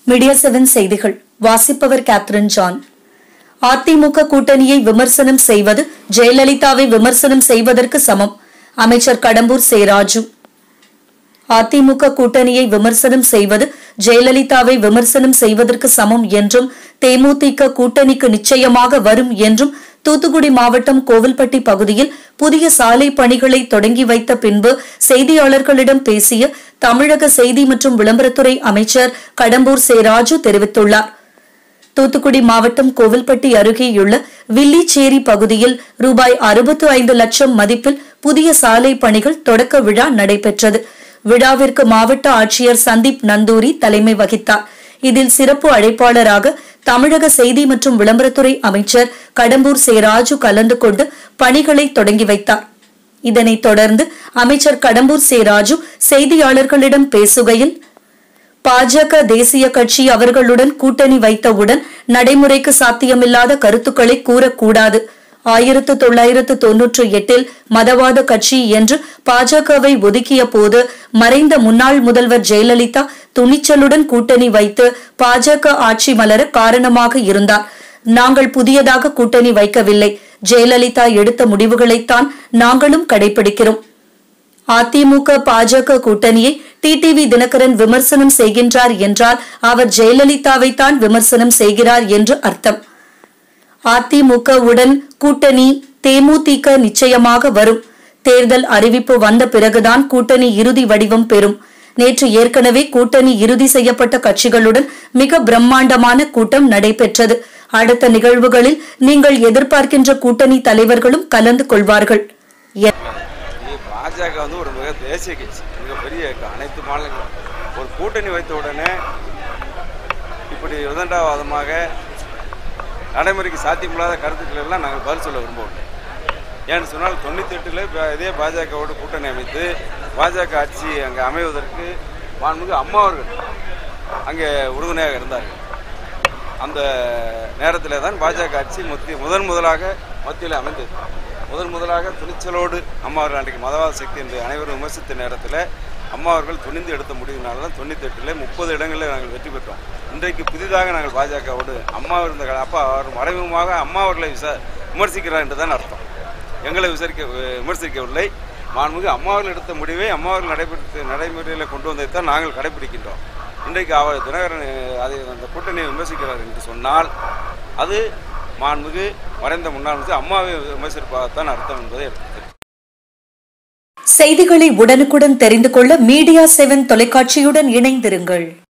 media seven செய்திகள் வாசிப்பவர் Catherine John AIADMK கூட்டணியை விமர்சனம் செய்வது ஜெயலலிதாவை விமர்சனம் செய்வதற்கு சமம் அமைச்சர் கடம்பூர் சேராஜு அதிமுக கூட்டணியை விமர்சனம் செய்வது ஜெயலலிதாவை விமர்சனம் செய்வதற்கு சமம் என்றும் தேமுதிக கூட்டணிக்கு நிச்சயமாக வரும் என்றும் தூத்துக்குடி மாவட்டம் கோவில்பட்டி பகுதியில் புதிய சாலை பணிகளை தொடங்கி வைத்த பின்பு செய்தியாளர்களிடம் பேசிய தமிழக செய்தி மற்றும் விளம்பரத்துறை அமைச்சர் கடம்பூர் சேராஜு தெரிவித்துள்ளார் தூத்துக்குடி மாவட்டம் கோவில்பட்டி அருகேயுள்ள வில்லிச்சேரி பகுதியில் ரூபாய் அறுபத்து ஐந்து லட்சம் மதிப்பில் புதிய சாலை பணிகள் தொடக்க விழா நடைபெற்றது விழாவிற்கு மாவட்ட ஆட்சியர் சந்தீப் நந்தூரி தலைமை வகித்தார் இதில் சிறப்பு அழைப்பாளராக தமிழக செய்தி மற்றும் விளம்பரத்துறை அமைச்சர் கடம்பூர் சேராஜு கலந்து கொண்டு பணிகளை தொடங்கி வைத்தார் இதனைத் தொடர்ந்து அமைச்சர் கடம்பூர் சேராஜு செய்தியாளர்களிடம் பேசுகையில் பாஜக தேசிய கட்சி அவர்களுடன் கூட்டணி வைத்தவுடன் நடைமுறைக்கு சாத்தியமில்லாத கருத்துக்களை கூறக்கூடாது ஆயிரத்து தொள்ளாயிரத்து தொன்னூற்று எட்டில் மதவாத கட்சி என்று பாஜகவை ஒதுக்கிய போது மறைந்த முன்னாள் முதல்வர் ஜெயலலிதா துணிச்சலுடன் கூட்டணி வைத்து பாஜக ஆட்சி மலர காரணமாக இருந்தார் நாங்கள் புதியதாக கூட்டணி வைக்கவில்லை ஜெயலலிதா எடுத்த முடிவுகளைத்தான் நாங்களும் கடைபிடிக்கிறோம் அதிமுக பாஜக கூட்டணியை டிடிவி தினகரன் விமர்சனம் செய்கின்றார் என்றால் அவர் ஜெயலலிதாவை தான் விமர்சனம் செய்கிறார் என்று அர்த்தம் அதிமுகவுடன் கூட்டணி தேமுதிக நிச்சயமாக வரும் தேர்தல் அறிவிப்பு வந்த பிறகுதான் கூட்டணி இறுதி வடிவம் பெறும் நேற்று ஏற்கனவே கூட்டணி இறுதி செய்யப்பட்ட கட்சிகளுடன் மிக பிரம்மாண்டமான கூட்டம் நடைபெற்றது அடுத்த நிகழ்வுகளில் நீங்கள் எதிர்பார்க்கின்ற கூட்டணி தலைவர்களும் கலந்து கொள்வார்கள் எ- இது பாஜக வந்து ஒரு மிக தேசிய கட்சி மிகப்பெரிய க- அனைத்து மாநிலங்களும் ஒரு கூட்டணி வைத்த உடனே இப்படி விதண்டாவாதமாக நடைமுறைக்கு சாத்தியமில்லாத கருத்துக்கள் எல்லாம் நாங்கள் பதில் சொல்ல விரும்பவில்லை ஏன்னு சொன்னால் தொண்ணூத்தெட்டில் இதே பாஜகவோடு கூட்டணி அமைத்து பாஜக ஆட்சி அங்கே அமைவதற்கு மாண்புமிகு அம்மா அவர்கள் அங்கே உறுதுணையாக இருந்தார்கள் அந்த நேரத்தில் தான் பாஜக ஆட்சி மத்திய முதன் முதலாக மத்தியில் அமைந்தது முதன் முதலாக துணிச்சலோடு அம்மா அவர்கள் அன்றைக்கு மதவாத சக்தி என்று அனைவரும் விமர்சித்த நேரத்தில் அம்மா அவர்கள் துணிந்து எடுத்த முடிவினால தான் தொண்ணூத்தெட்டில் முப்பது இடங்களில் நாங்கள் வெற்றி பெற்றோம் இன்றைக்கு புதிதாக நாங்கள் பாஜகவோடு அம்மா இருந்த கால- அப்பா அவர் மறைமுகமாக அம்மா அவர்களை விசா விமர்சிக்கிறார் என்று தான் அர்த்தம் எங்களை விசாரிக்க விமர்சிக்கவில்லை மாண்புமிகு அம்மா அவர்கள் எடுத்த முடிவை அம்மா அவர்கள் நடைபெற்று நடைமுறையில் கொண்டு வந்ததை தான் நாங்கள் கடைபிடிக்கின்றோம் இன்றைக்கு அவர் தினகரன் அஹ், அதை அந்த கூட்டணியை விமர்சிக்கிறார் என்று சொன்னால் அது மாண்புமிகு மறைந்த முன்னாள் அமைச்சர் அம்மாவை விமர்சிப்பாகத்தான் அர்த்தம் என்பதை எடுத்து செய்திகளை உடனுக்குடன் தெரிந்து கொள்ள மீடியா செவன் தொலைக்காட்சியுடன் இணைந்திருங்கள்